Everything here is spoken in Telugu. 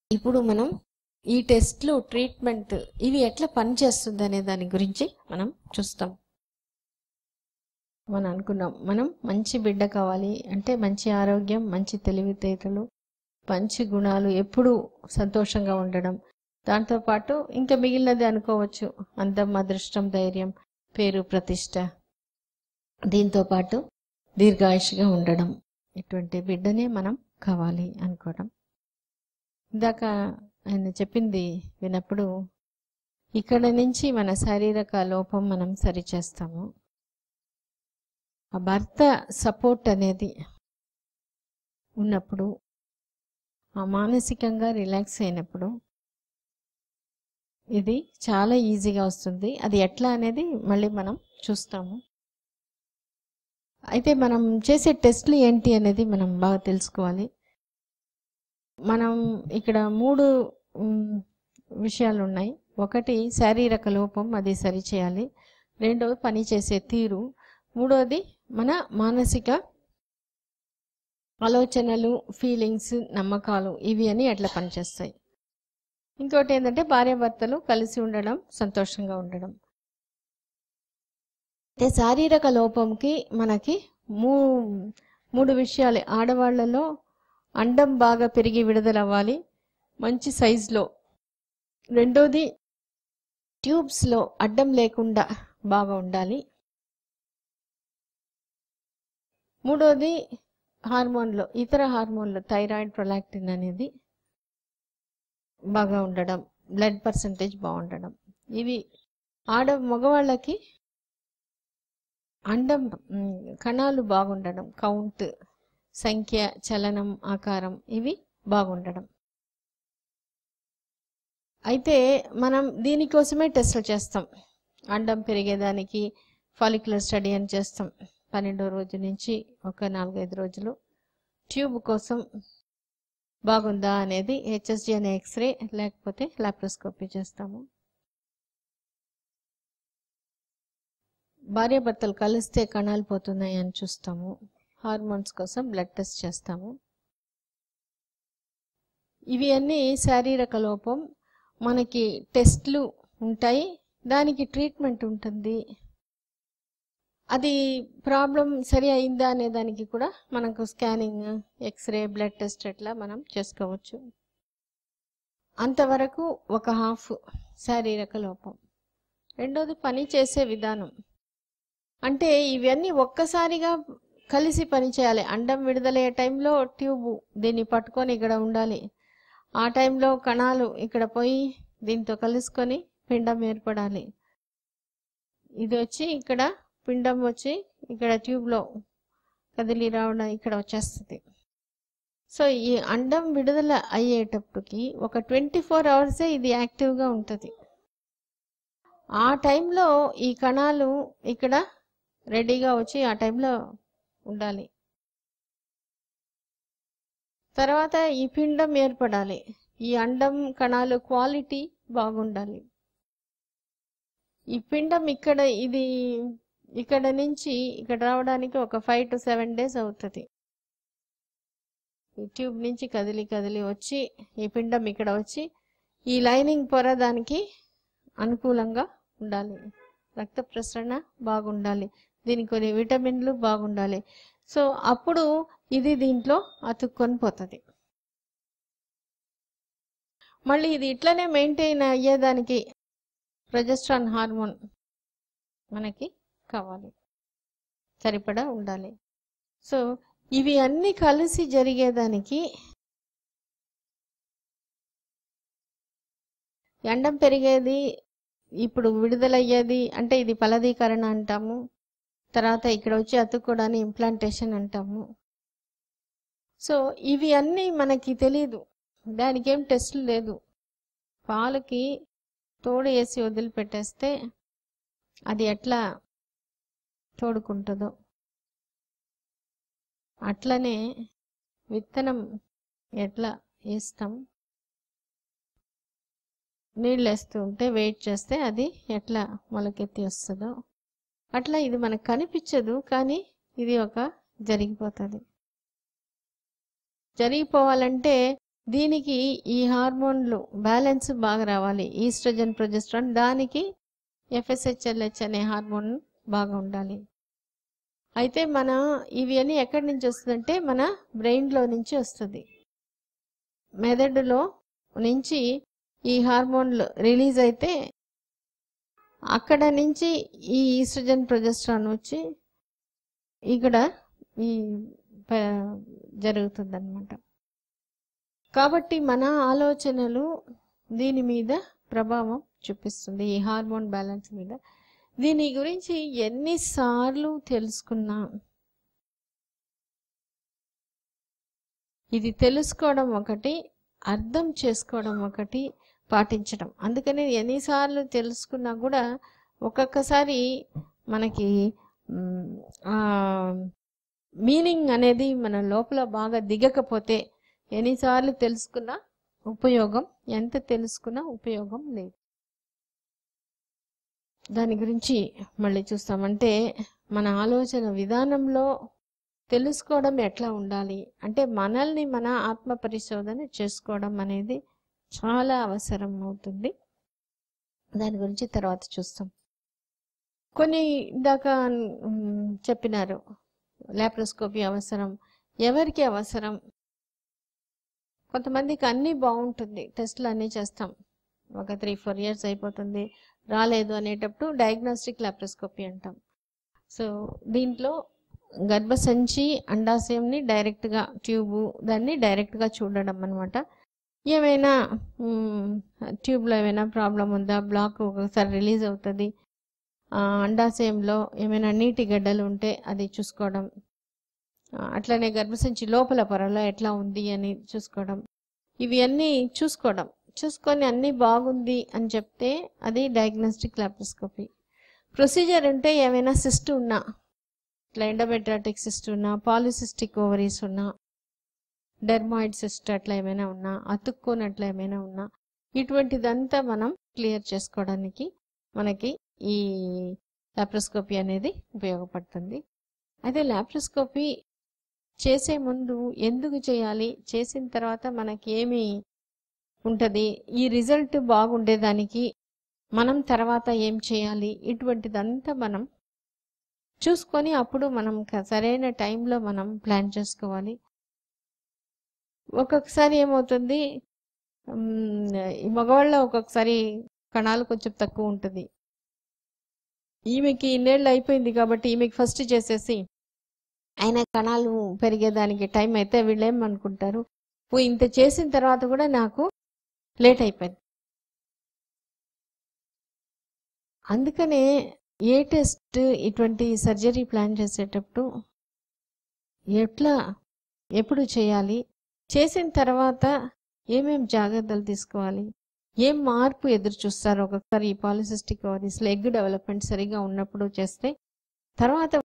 ఇప్పుడు మనం ఈ టెస్ట్లు ట్రీట్మెంట్ ఇవి ఎట్లా పనిచేస్తుంది అనే దాని గురించి మనం చూస్తాం మనం అనుకున్నాం మనం మంచి బిడ్డ కావాలి అంటే మంచి ఆరోగ్యం మంచి తెలివితేటలు మంచి గుణాలు ఎప్పుడూ సంతోషంగా ఉండడం దాంతోపాటు ఇంకా మిగిలినది అనుకోవచ్చు అందం అదృష్టం ధైర్యం పేరు ప్రతిష్ట దీంతో పాటు దీర్ఘాయుషుగా ఉండడం ఇటువంటి బిడ్డనే మనం కావాలి అనుకోవడం ఇందాక ఆయన చెప్పింది వినప్పుడు ఇక్కడ నుంచి మన శారీరక లోపం మనం సరిచేస్తాము ఆ భర్త సపోర్ట్ అనేది ఉన్నప్పుడు ఆ మానసికంగా రిలాక్స్ అయినప్పుడు ఇది చాలా ఈజీగా వస్తుంది అది ఎట్లా అనేది మళ్ళీ మనం చూస్తాము అయితే మనం చేసే టెస్ట్లు ఏంటి అనేది మనం బాగా తెలుసుకోవాలి మనం ఇక్కడ మూడు మ్, విషయాలు ఉన్నాయి ఒకటి శారీరక లోపం అది సరిచేయాలి రెండవది పని చేసే తీరు మూడవది మన మానసిక ఆలోచనలు ఫీలింగ్స్ నమ్మకాలు ఇవి అని ఎట్లా పనిచేస్తాయి ఇంకోటి ఏంటంటే భార్యాభర్తలు కలిసి ఉండడం సంతోషంగా ఉండడం అయితే శారీరక లోపంకి మనకి మూ మూడు విషయాలు ఆడవాళ్లలో అండం బాగా పెరిగి విడుదలవ్వాలి మంచి సైజులో రెండోది ట్యూబ్స్లో అడ్డం లేకుండా బాగా ఉండాలి మూడోది హార్మోన్లో ఇతర హార్మోన్లు థైరాయిడ్ ప్రొలాక్టిన్ అనేది బాగా ఉండడం బ్లడ్ పర్సంటేజ్ బాగుండడం ఇవి ఆడ మగవాళ్ళకి అండం మ్, కణాలు బాగుండడం కౌంట్ సంఖ్య చలనం ఆకారం ఇవి బాగుండడం అయితే మనం దీనికోసమే టెస్టులు చేస్తాం అండం పెరిగేదానికి ఫాలిక్యులర్ స్టడీ అని చేస్తాం పన్నెండో రోజు నుంచి ఒక నాలుగైదు రోజులు ట్యూబ్ కోసం బాగుందా అనేది హెచ్ఎస్జి అనే ఎక్స్రే లేకపోతే లాప్రోస్కోపీ చేస్తాము భార్యాభర్తలు కలిస్తే కణాలు పోతున్నాయి అని చూస్తాము హార్మోన్స్ కోసం బ్లడ్ టెస్ట్ చేస్తాము ఇవి అన్నీ శారీరక లోపం మనకి టెస్ట్లు ఉంటాయి దానికి ట్రీట్మెంట్ ఉంటుంది అది ప్రాబ్లం సరి అయిందా అనే దానికి కూడా మనకు స్కానింగ్ ఎక్స్రే బ్లడ్ టెస్ట్ అట్లా మనం చేసుకోవచ్చు అంతవరకు ఒక హాఫ్ శారీరక లోపం రెండోది పని చేసే విధానం అంటే ఇవన్నీ ఒక్కసారిగా కలిసి పనిచేయాలి అండం విడుదలయ్యే టైంలో ట్యూబ్ దీన్ని పట్టుకొని ఇక్కడ ఉండాలి ఆ టైంలో కణాలు ఇక్కడ పోయి దీంతో కలుసుకొని పిండం ఏర్పడాలి ఇది వచ్చి ఇక్కడ పిండం వచ్చి ఇక్కడ ట్యూబ్లో కదిలి రావడం ఇక్కడ వచ్చేస్తుంది సో ఈ అండం విడుదల అయ్యేటప్పటికి ఒక ట్వంటీ ఫోర్ అవర్సే ఇది యాక్టివ్గా ఉంటుంది ఆ టైంలో ఈ కణాలు ఇక్కడ రెడీగా వచ్చి ఆ టైంలో ఉండాలి తర్వాత ఈ పిండం ఏర్పడాలి ఈ అండం కణాలు క్వాలిటీ బాగుండాలి ఈ పిండం ఇక్కడ ఇది ఇక్కడ నుంచి ఇక్కడ రావడానికి ఒక ఫైవ్ టు సెవెన్ డేస్ అవుతుంది ఈ ట్యూబ్ నుంచి కదిలి కదిలి వచ్చి ఈ పిండం ఇక్కడ వచ్చి ఈ లైనింగ్ పొర దానికి అనుకూలంగా ఉండాలి రక్త ప్రసరణ బాగుండాలి దీనికి కొన్ని విటమిన్లు బాగుండాలి సో అప్పుడు ఇది దీంట్లో అతుక్కొని పోతుంది మళ్ళీ ఇది ఇట్లనే మెయింటైన్ అయ్యేదానికి ప్రొజెస్ట్రాన్ హార్మోన్ మనకి కావాలి సరిపడా ఉండాలి సో ఇవి అన్నీ కలిసి జరిగేదానికి ఎండం పెరిగేది ఇప్పుడు విడుదలయ్యేది అంటే ఇది ఫలదీకరణ అంటాము తర్వాత ఇక్కడ వచ్చి అతుక్కోవడాన్ని ఇంప్లాంటేషన్ అంటాము సో ఇవి అన్నీ మనకి తెలియదు దానికి ఏం టెస్ట్లు లేదు పాలకి తోడు వేసి వదిలిపెట్టేస్తే అది ఎట్లా తోడుకుంటుందో అట్లనే విత్తనం ఎట్లా వేస్తాం నీళ్ళు వేస్తూ ఉంటే వెయిట్ చేస్తే అది ఎట్లా మొలకెత్తి వస్తుందో అట్లా ఇది మనకు కనిపించదు కానీ ఇది ఒక జరిగిపోతుంది జరిగిపోవాలంటే దీనికి ఈ హార్మోన్లు బ్యాలెన్స్ బాగా రావాలి ఈస్ట్రోజన్ ప్రొజెస్ట్రాన్ దానికి ఎఫ్ఎస్హెచ్ఎల్హెచ్ అనే హార్మోన్ బాగా ఉండాలి అయితే మన ఇవి అన్నీ ఎక్కడి నుంచి వస్తుందంటే మన బ్రెయిన్లో నుంచి వస్తుంది మెదడులో నుంచి ఈ హార్మోన్లు రిలీజ్ అయితే అక్కడ నుంచి ఈ ఈస్ట్రోజన్ ప్రొజెస్ట్రాన్ వచ్చి ఇక్కడ ఈ జరుగుతుందన్నమాట కాబట్టి మన ఆలోచనలు దీని మీద ప్రభావం చూపిస్తుంది ఈ హార్మోన్ బ్యాలెన్స్ మీద దీని గురించి ఎన్నిసార్లు తెలుసుకున్నా ఇది తెలుసుకోవడం ఒకటి అర్థం చేసుకోవడం ఒకటి పాటించడం అందుకని ఎన్నిసార్లు తెలుసుకున్నా కూడా ఒక్కొక్కసారి మనకి మీనింగ్ అనేది మన లోపల బాగా దిగకపోతే ఎన్నిసార్లు తెలుసుకున్నా ఉపయోగం ఎంత తెలుసుకున్నా ఉపయోగం లేదు దాని గురించి మళ్ళీ చూస్తామంటే మన ఆలోచన విధానంలో తెలుసుకోవడం ఎట్లా ఉండాలి అంటే మనల్ని మన ఆత్మ పరిశోధన చేసుకోవడం అనేది చాలా అవసరం అవుతుంది దాని గురించి తర్వాత చూస్తాం కొన్ని ఇందాక మ్, చెప్పినారు లాప్రోస్కోపీ అవసరం ఎవరికి అవసరం కొంతమందికి అన్నీ బాగుంటుంది టెస్ట్లు అన్నీ చేస్తాం ఒక త్రీ ఫోర్ ఇయర్స్ అయిపోతుంది రాలేదు అనేటప్పుడు డయాగ్నోస్టిక్ లాప్రోస్కోపీ అంటాం సో దీంట్లో గర్భసంచి అండాశయంని డైరెక్ట్గా ట్యూబు దాన్ని డైరెక్ట్గా చూడడం అనమాట ఏమైనా మ్, ట్యూబ్లో ఏమైనా ప్రాబ్లం ఉందా బ్లాక్ ఒకసారి రిలీజ్ అవుతుంది ఆ, అండాశయంలో ఏమైనా నీటి గడ్డలు ఉంటే అది చూసుకోవడం ఆ, అట్లనే గర్భసంచి లోపల పొరలో ఎట్లా ఉంది అని చూసుకోవడం ఇవి అన్నీ చూసుకోవడం చూసుకొని అన్నీ బాగుంది అని చెప్తే అది డయాగ్నోస్టిక్ లాప్రోస్కోపీ ప్రొసీజర్ అంటే ఏమైనా సిస్ట్ ఉన్నా ఇట్లా ఎండోమెట్రాటిక్ సిస్ట్ ఉన్నా పాలిసిస్టిక్ ఓవరీస్ ఉన్నా డెర్మాయిడ్ సిస్ట్ అట్లా ఏమైనా ఉన్నా అతుక్కోనట్లా ఏమైనా ఉన్నా ఇటువంటిదంతా మనం క్లియర్ చేసుకోవడానికి మనకి ఈ లాప్రోస్కోపీ అనేది ఉపయోగపడుతుంది అయితే లాప్రోస్కోపీ చేసే ముందు ఎందుకు చేయాలి చేసిన తర్వాత మనకి ఏమి ఉంటుంది ఈ రిజల్ట్ బాగుండేదానికి మనం తర్వాత ఏం చేయాలి ఇటువంటిదంతా మనం చూసుకొని అప్పుడు మనం క- సరైన టైంలో మనం ప్లాన్ చేసుకోవాలి ఒక్కొక్కసారి ఏమవుతుంది మ్, ఈ మగవాళ్ళ ఒక్కొక్కసారి కణాలు కొంచెం తక్కువ ఉంటుంది ఈమెకి ఇన్నేళ్ళు అయిపోయింది కాబట్టి ఈమెకి ఫస్ట్ చేసేసి ఆయన కణాలు పెరిగేదానికి టైం అయితే వీళ్ళు ఏమనుకుంటారు "ఓ, ఇంత చేసిన తర్వాత కూడా నాకు లేట్ అయిపోయింది అందుకనే ఏ టెస్ట్ ఇటువంటి సర్జరీ ప్లాన్ చేసేటప్పుడు ఎట్లా ఎప్పుడు చేయాలి చేసిన తర్వాత ఏమేం జాగ్రత్తలు తీసుకోవాలి ఏం మార్పు ఎదురు చూస్తారు ఒక్కొక్కసారి ఈ పాలిసిస్టిక్ ఓవరీస్లో ఎగ్ డెవలప్మెంట్ సరిగా ఉన్నప్పుడు చేస్తే తర్వాత